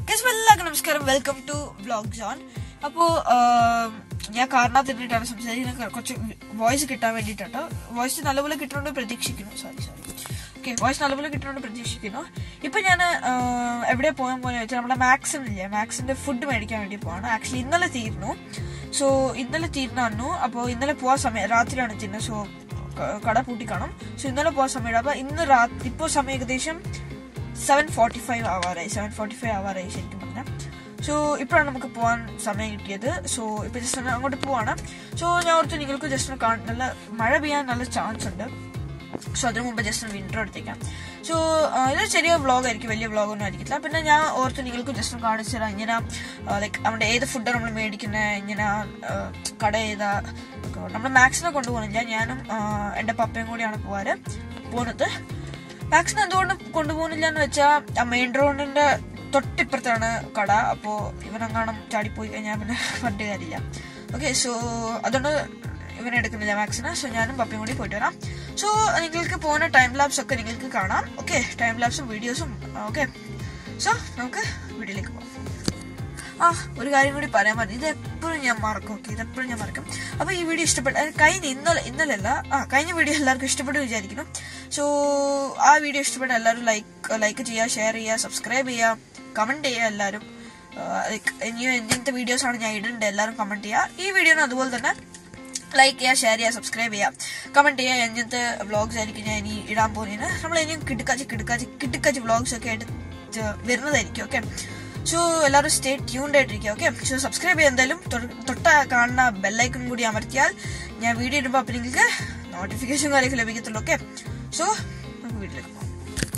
Guess എല്ലാവർക്കും നമസ്കാരം welcome to vlog zone അപ്പോൾ ഞാൻ കാരണത്തിട്ടാണ് സംസാരിക്കുന്നത് കുറച്ച് വോയിസ് കിട്ടാൻ വേണ്ടിയിട്ടോ വോയിസ് നല്ലപോലെ കിട്ടുന്നുണ്ട് പ്രതീക്ഷിക്കുന്നു സോറി സോറി ഓക്കെ വോയിസ് നല്ലപോലെ കിട്ടുന്നുണ്ട് പ്രതീക്ഷിക്കുന്നു ഇപ്പൊ ഞാൻ എവിടെ പോകാൻ പോകുന്ന വെച്ചാൽ നമ്മുടെ മാക്സിൻ ഇല്ലേ മാക്സിന്റെ ഫുഡ് മേടിക്കാൻ വേണ്ടി പോവാണ് ആക്ച്വലി ഇന്നലെ തീർന്നു സോ ഇന്നലെ തീർന്നു അപ്പോൾ ഇന്നലെ പോവാൻ സമയം രാത്രിയാണ് തീർന്നത് സോ കട പൂട്ടി കാണും സോ ഇന്നലെ പോകാൻ സമയം അപ്പൊ ഇന്ന് രാത്രി ഇപ്പോൾ സമയം ഏകദേശം സെവൻ ഫോർട്ടി ഫൈവ് ആവാറായി സെവൻ ഫോർട്ടി ഫൈവ് ആവാറായി ശരിക്കും പറഞ്ഞാൽ സോ ഇപ്പോഴാണ് നമുക്ക് പോകാൻ സമയം കിട്ടിയത് സോ ഇപ്പൊ ജസ്റ്റ് ഒന്ന് അങ്ങോട്ട് പോവാണ് സോ ഞാൻ ഓർത്ത് നിങ്ങൾക്ക് ജസ്റ്റ് ഒന്ന് കാണാൻ നല്ല മഴ പെയ്യാൻ നല്ല ചാൻസ് ഉണ്ട് സോ അതിനു മുമ്പ് ജസ്റ്റ് ഒന്ന് വിൻഡർ എടുത്തേക്കാം സോ ഇത് ചെറിയ വ്ളോഗ് ആയിരിക്കും വലിയ വ്ളോഗ് ഒന്നും ആയിരിക്കില്ല പിന്നെ ഞാൻ ഓർത്ത് നിങ്ങൾക്ക് ജസ്റ്റ് ഒന്ന് കാണിച്ചു തരാം ഇങ്ങനെ ലൈക്ക് നമ്മുടെ ഏത് ഫുഡാണ് നമ്മൾ മേടിക്കുന്നത് ഇങ്ങനെ ആ, കട ഏതാ നമ്മൾ മാക്സിനെ കൊണ്ടുപോകുന്നില്ല ഞാനും ആ, എൻ്റെ പപ്പയും കൂടിയാണ് പോവാറ് പോകുന്നത് മാക്സിന് എന്തുകൊണ്ട് കൊണ്ടുപോകുന്നില്ല എന്ന് വെച്ചാൽ ആ മെയിൻ റോഡിന്റെ തൊട്ടിപ്പുറത്താണ് കട അപ്പോൾ ഇവനെങ്ങാണം ചാടിപ്പോയി കഴിഞ്ഞാൽ പിന്നെ പറഞ്ഞിട്ട് കാര്യമില്ല ഓക്കെ സോ അതുകൊണ്ട് ഇവനെ എടുക്കുന്നില്ല മാക്സിന് സോ ഞാനും പപ്പയും കൂടി പോയിട്ട് വരാം സോ നിങ്ങൾക്ക് പോകുന്ന ടൈം ലാബ്സ് ഒക്കെ നിങ്ങൾക്ക് കാണാം ഓക്കെ ടൈം ലാബ്സും വീഡിയോസും ഓക്കെ സോ നമുക്ക് വീഡിയോയിലേക്ക് പോകാം ആ ഒരു കാര്യം കൂടി പറയാൻ മതി ഇത് എപ്പോഴും ഞാൻ മറക്കും ഓക്കെ ഇത് എപ്പോഴും ഞാൻ മറക്കും അപ്പൊ ഈ വീഡിയോ ഇഷ്ടപ്പെട്ട അത് കഴിഞ്ഞ ഇന്നലെ ഇന്നലല്ല ആ കഴിഞ്ഞ വീഡിയോ എല്ലാവർക്കും ഇഷ്ടപ്പെട്ടു വിചാരിക്കുന്നു സോ ആ വീഡിയോ ഇഷ്ടപ്പെട്ട എല്ലാവരും ലൈക്ക് ലൈക്ക് ചെയ്യുക ഷെയർ ചെയ്യുക സബ്സ്ക്രൈബ് ചെയ്യുക കമന്റ് ചെയ്യുക എല്ലാവരും ലൈക്ക് ഇനിയും എന്തിനത്തെ വീഡിയോസ് ആണ് ഞാൻ ഇടേണ്ടത് എല്ലാവരും കമന്റ് ചെയ്യുക ഈ വീഡിയോന് അതുപോലെ തന്നെ ലൈക്ക് ചെയ്യുക ഷെയർ ചെയ്യുക സബ്സ്ക്രൈബ് ചെയ്യുക കമന്റ് ചെയ്യുക എങ്ങനത്തെ വ്ളോഗ്സ് ആയിരിക്കും ഞാൻ ഇനി ഇടാൻ പോകുന്നത് നമ്മൾ ഇനിയും കിടുക്കാച്ച് കിടുക്കാച്ച് കിടുക്കാച്ച് വ്ളോഗ്സ് ഒക്കെ ആയിട്ട് വരുന്നതായിരിക്കും ഓക്കെ സോ എല്ലാവരും സ്റ്റേ ട്യൂൺഡ് ആയിട്ടിരിക്കുക ഓക്കെ സോ സബ്സ്ക്രൈബ് ചെയ്യുക എന്തായാലും തൊ- തൊട്ട കാണുന്ന ബെല്ലൈക്കൺ കൂടി അമർത്തിയാൽ ഞാൻ വീഡിയോ ഇടുമ്പോൾ അപ്പം നിങ്ങൾക്ക് നോട്ടിഫിക്കേഷൻ കാര്യമൊക്കെ ലഭിക്കത്തുള്ളൂ ഓക്കെ സോ നമുക്ക് വീട്ടിലേക്ക് പോകാം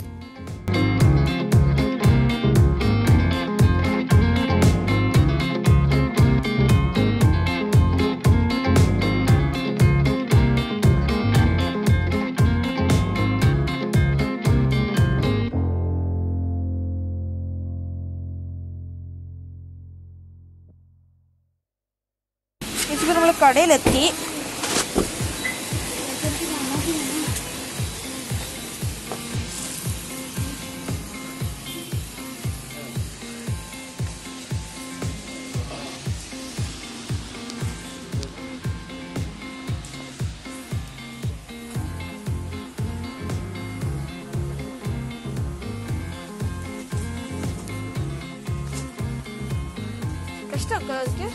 ഇപ്പൊ നമ്മൾ കടയിലെത്തി ಕಷ್ಟ ಅದಕ್ಕೆ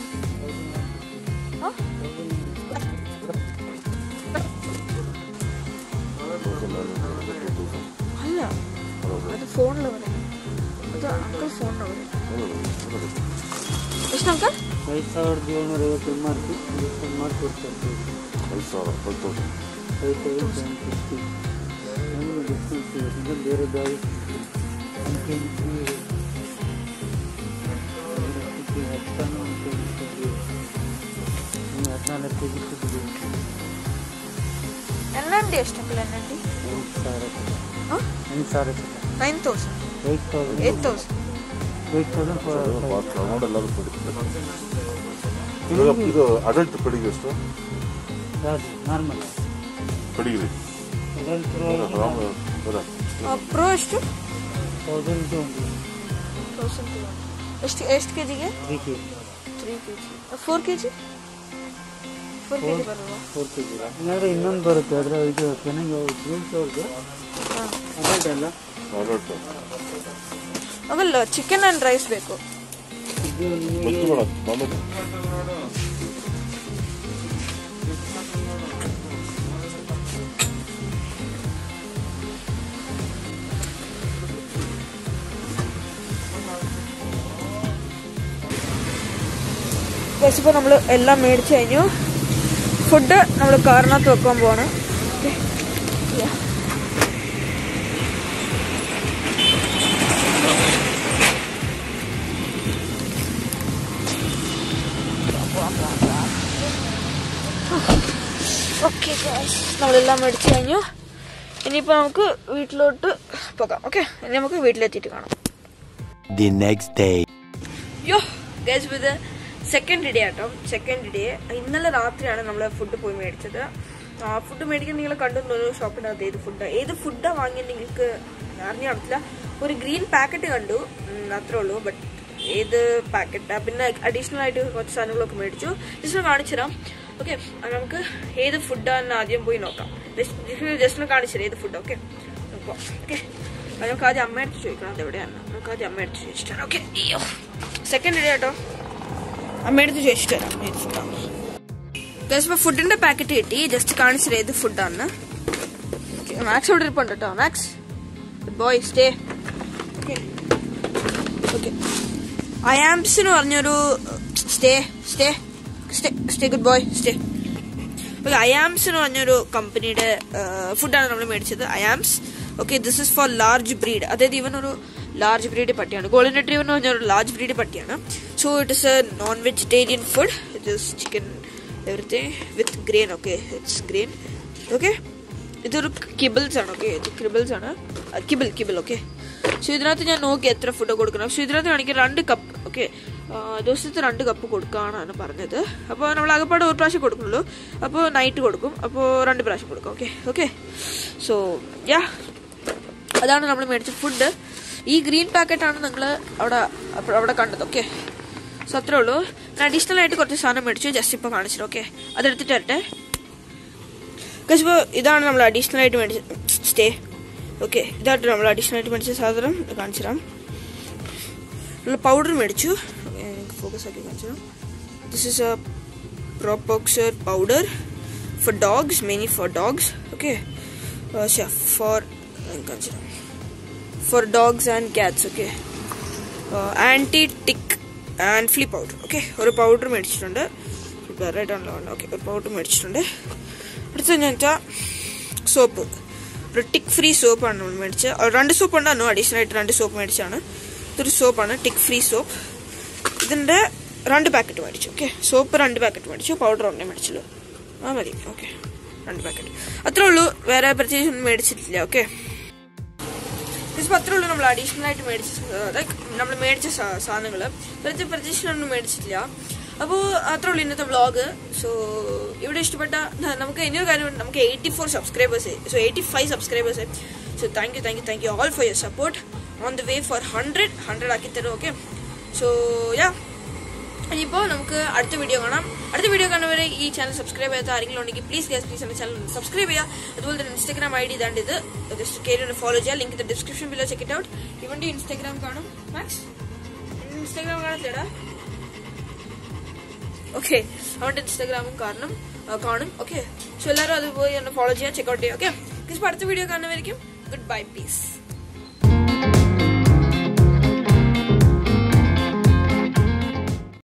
ಅಲ್ಲ ಅದು ಫೋನ್ಲ ಬರೋದು ಅದು ಅಂಕಲ್ ಫೋನ್ ಎಷ್ಟು ಅಂಕಲ್ ಐದು ಸಾವಿರದ ಏಳ್ನೂರ ಐವತ್ತು ಮಾಡ್ತಿ ಡಿಸ್ಕೌಂಟ್ ಮಾಡಿ ಕೊಡ್ತಾರೆ ಐದು ಸಾವಿರ five thousand five thousand seven fifty ನಮಗೆ ಡಿಸ್ಕೌಂಟ್ ಸಿಗುತ್ತೆ ಬೇರೆ ಬ್ಯಾಗ್ ಹದಿನಾಲ್ಕು ಕೆ ಜಿ ಸಿಗುತ್ತೆ ಎಣ್ಣಂಡಿ ಎಷ್ಟು ಅಂಕಲ್ ಎಣ್ಣಂಡಿ ಎಂಟು ಸಾವಿರ ಹಾಂ ಎಂಟು ಸಾವಿರ nine thousand eight thousand eight thousand eight thousand four ಪಾತ್ರ ಅಮೌಂಟ್ ಎಲ್ಲರೂ ಕೊಡಿ ಇವಾಗ ಇದು ಅಡಲ್ಟ್ ಪೆಡಿಗೆ ಎಷ್ಟು ಯಾವುದು ನಾರ್ಮಲ್ ಪೆಡಿಗ್ರಿ ರಾಮ ಬರ ಪ್ರೋ ಎಷ್ಟು ತೌಸಂಡ್ ಟು ಹಂಡ್ರೆಡ್ ತೌಸಂಡ್ ಎಷ್ಟು ಎಷ್ಟು ಕೆ ಜಿಗೆ three K G three K G four K G four K G ಬರಲ್ವಾ ಫೋರ್ ಕೆ ಜಿ ಇಲ್ಲಾಂದ್ರೆ ಇನ್ನೊಂದು ಬರುತ್ತೆ ಅದರ ಇದು ಚೆನ್ನಾಗಿ ಜೀನ್ಸ್ ಅವ್ರದ್ದು ಹಾಂ ಅಡಲ್ಟ್ ಅಲ್ಲ ಅಡಲ್ಟ್ ಆಗಲ್ಲ ಚಿಕನ್ ಆ್ಯಂಡ್ ರೈಸ್ ಬೇಕು ಇದು ಮಜ್ಜು ನಿಮಗೆ ಮಾಡೋದು ಮಾಮೂಲಿ ഗൈസ് ഇപ്പോൾ നമ്മൾ എല്ലാം മേടിച്ച് കഴിഞ്ഞു ഫുഡ് നമ്മൾ കാറിനകത്ത് വെക്കാൻ പോവാണ് ഓക്കെ നമ്മളെല്ലാം മേടിച്ച് കഴിഞ്ഞു ഇനിയിപ്പോൾ നമുക്ക് വീട്ടിലോട്ട് പോകാം ഓക്കെ ഇനി നമുക്ക് വീട്ടിലെത്തിയിട്ട് കാണാം the next day. Yo guys ഇത് സെക്കൻഡ് ഡേ ആട്ടോ സെക്കൻഡ് ഡേ ഇന്നലെ രാത്രിയാണ് നമ്മൾ ഫുഡ് പോയി മേടിച്ചത് ഫുഡ് മേടിക്കാൻ നിങ്ങൾ കണ്ടു ഷോപ്പിൻ്റെ അകത്ത് ഏത് ഫുഡ് ഏത് ഫുഡാണ് വാങ്ങിയത് നിങ്ങൾക്ക് അറിഞ്ഞു നടത്തില്ല ഒരു ഗ്രീൻ പാക്കറ്റ് കണ്ടു ഉം, അത്രേ ഉള്ളൂ ബട്ട് ഏത് പാക്കറ്റാ പിന്നെ അഡീഷണൽ ആയിട്ട് കുറച്ച് സാധനങ്ങളൊക്കെ മേടിച്ചു ജസ്റ്റ് കാണിച്ചു തരാം ഓക്കെ നമുക്ക് ഏത് ഫുഡാണെന്ന് ആദ്യം പോയി നോക്കാം ജസ്റ്റ് ഒന്ന് കാണിച്ചു തരാം ഏത് ഫുഡ് ഓക്കെ ഓക്കെ അത് നമുക്ക് ആദ്യം അമ്മയടുത്ത് ചോദിക്കണം അത് എവിടെയാണ് നമുക്ക് ആദ്യം അമ്മയടുത്ത് ചോദിച്ചിട്ടാണ് ഓക്കെ അയ്യോ സെക്കൻഡ് ഇട കേട്ടോ അമ്മയടുത്ത് ചോദിച്ചിട്ട് വരാം ഏത് ഫുഡാണ് ഇപ്പൊ ഫുഡിന്റെ പാക്കറ്റ് കിട്ടി ജസ്റ്റ് കാണിച്ചില്ല ഏത് ഫുഡാണ് മാക്സ് അവിടെ ഇരിപ്പുണ്ട് കേട്ടോ Max good boy stay okay okay Iams എന്ന് പറഞ്ഞൊരു stay stay stay stay good boy stay okay Iams എന്ന് പറഞ്ഞൊരു കമ്പനിയുടെ ഫുഡാണ് നമ്മൾ മേടിച്ചത് Iams okay this is for large breed അതായത് ഇവൻ ഒരു ലാർജ് ബ്രീഡ് പട്ടിയാണ് ഗോൾഡൻ റിട്രീവർ എന്ന് പറഞ്ഞൊരു ലാർജ് ബ്രീഡ് പട്ടിയാണ് so it is a non-vegetarian food it is chicken everything with grain okay it's grain okay ഇതൊരു കിബിൾസ് ആണ് okay ഇത് കിബിൾസ് ആണ് കിബിൾ കിബിൾ ഓക്കെ സോ ഇതിനകത്ത് ഞാൻ നോക്കി എത്ര ഫുഡ് കൊടുക്കണം സോ ഇതിനകത്ത് എനിക്ക് രണ്ട് കപ്പ് ഓക്കെ ദിവസത്തെ രണ്ട് കപ്പ് കൊടുക്കാനാണ് പറഞ്ഞത് അപ്പോൾ നമ്മൾ ആകെപ്പാട് ഒരു പ്രാവശ്യം കൊടുക്കുള്ളൂ അപ്പോൾ നൈറ്റ് കൊടുക്കും അപ്പോൾ രണ്ട് പ്രാവശ്യം കൊടുക്കും ഓക്കെ ഓക്കെ സോ യാ അതാണ് നമ്മൾ മേടിച്ച ഫുഡ് ഈ ഗ്രീൻ പാക്കറ്റാണ് നിങ്ങൾ അവിടെ അപ്പ- അവിടെ കണ്ടത് ഓക്കെ സോ അത്രേ ഉള്ളൂ ഞാൻ അഡീഷണൽ ആയിട്ട് കുറച്ച് സാധനം മേടിച്ചു ജസ്റ്റ് ഇപ്പോൾ കാണിച്ചിട്ട് ഓക്കെ അതെടുത്തിട്ട് വരട്ടെ ഇപ്പോൾ ഇതാണ് നമ്മൾ അഡീഷണൽ ആയിട്ട് മേടിച്ച സ്റ്റേ ഓക്കെ ഇതായിട്ട് നമ്മൾ അഡീഷണൽ ആയിട്ട് മേടിച്ച സാധനം കാണിച്ചു തരാം നമ്മൾ പൗഡർ മേടിച്ചു ഫോക്കസ് ആക്കി കാണിച്ചു തരാം this is a propoxur powder for dogs mainly for dogs okay for കാണിച്ചു തരാം for dogs and cats okay anti tick and flea powder okay ഒരു പൗഡർ മേടിച്ചിട്ടുണ്ട് റെഡാണല്ലോ ഓക്കെ ഒരു പൗഡർ മേടിച്ചിട്ടുണ്ട് അടുത്ത ഞാൻ വെച്ചാൽ സോപ്പ് ഒരു ടിക്ക് ഫ്രീ സോപ്പാണ് നമ്മൾ മേടിച്ചത് ആ, രണ്ട് സോപ്പ് ഉണ്ടായിരുന്നു അഡീഷണൽ ആയിട്ട് രണ്ട് സോപ്പ് മേടിച്ചാണ് ഇതൊരു സോപ്പാണ് ടിക്ക് ഫ്രീ സോപ്പ് ഇതിൻ്റെ രണ്ട് പാക്കറ്റ് മേടിച്ചു ഓക്കെ സോപ്പ് രണ്ട് പാക്കറ്റ് മേടിച്ചു പൗഡർ ഒന്നേ മേടിച്ചുള്ളൂ ആ മതി ഓക്കെ രണ്ട് പാക്കറ്റ് അത്രേ ഉള്ളൂ വേറെ പ്രത്യേകിച്ച് ഒന്നും മേടിച്ചിട്ടില്ല ഓക്കെ ഇതിപ്പോൾ അത്രേ ഉള്ളൂ നമ്മൾ അഡീഷണൽ ആയിട്ട് മേടിച്ച ലൈക്ക് നമ്മൾ മേടിച്ച സാധനങ്ങൾ പ്രത്യേക പ്രത്യേകിച്ച് ഒന്നും മേടിച്ചിട്ടില്ല അപ്പോൾ അത്രേ ഉള്ളൂ ഇന്നത്തെ വ്ളോഗ് സോ ഇവിടെ ഇഷ്ടപ്പെട്ട ന- നമുക്ക് ഇനിയൊരു കാര്യം നമുക്ക് eighty four subscribers so eighty five subscribers so thank you thank you thank you all for your support on the way four hundred hundred ആക്കി തരും ഓക്കെ സോ യാ ഇനിയിപ്പോൾ നമുക്ക് അടുത്ത വീഡിയോ കാണാം അടുത്ത വീഡിയോ കാണുന്നവരെ ഈ ചാനൽ സബ്സ്ക്രൈബ് ചെയ്യാത്ത ആരെങ്കിലും ഉണ്ടെങ്കിൽ പ്ലീസ് ഗ്യാസ് പ്ലീസ് എന്റെ ചാനൽ സബ്സ്ക്രൈബ് ചെയ്യുക അതുപോലെ തന്നെ ഇൻസ്റ്റാഗ്രാം ഐ ഡി ഇതാണ്ട് ഇത് ജസ്റ്റ് കയറി ഫോളോ ചെയ്യുക ലിങ്ക് ഇത് description below check it out ഇവന്റെ ഇൻസ്റ്റാഗ്രാം കാണും മാക്സ് ഇൻസ്റ്റാഗ്രാം കാണത്തില്ലടാ ഓക്കെ അവന്റെ ഇൻസ്റ്റാഗ്രാമും കാരണം ആ, കാണും ഓക്കെ സോ എല്ലാവരും അത് പോയി ഒന്ന് ഫോളോ ചെയ്യുക ചെക്ക് ഔട്ട് ചെയ്യുക ഓക്കെ അടുത്ത വീഡിയോ കാണുന്നവരിക്കും ഗുഡ് ബൈ പീസ്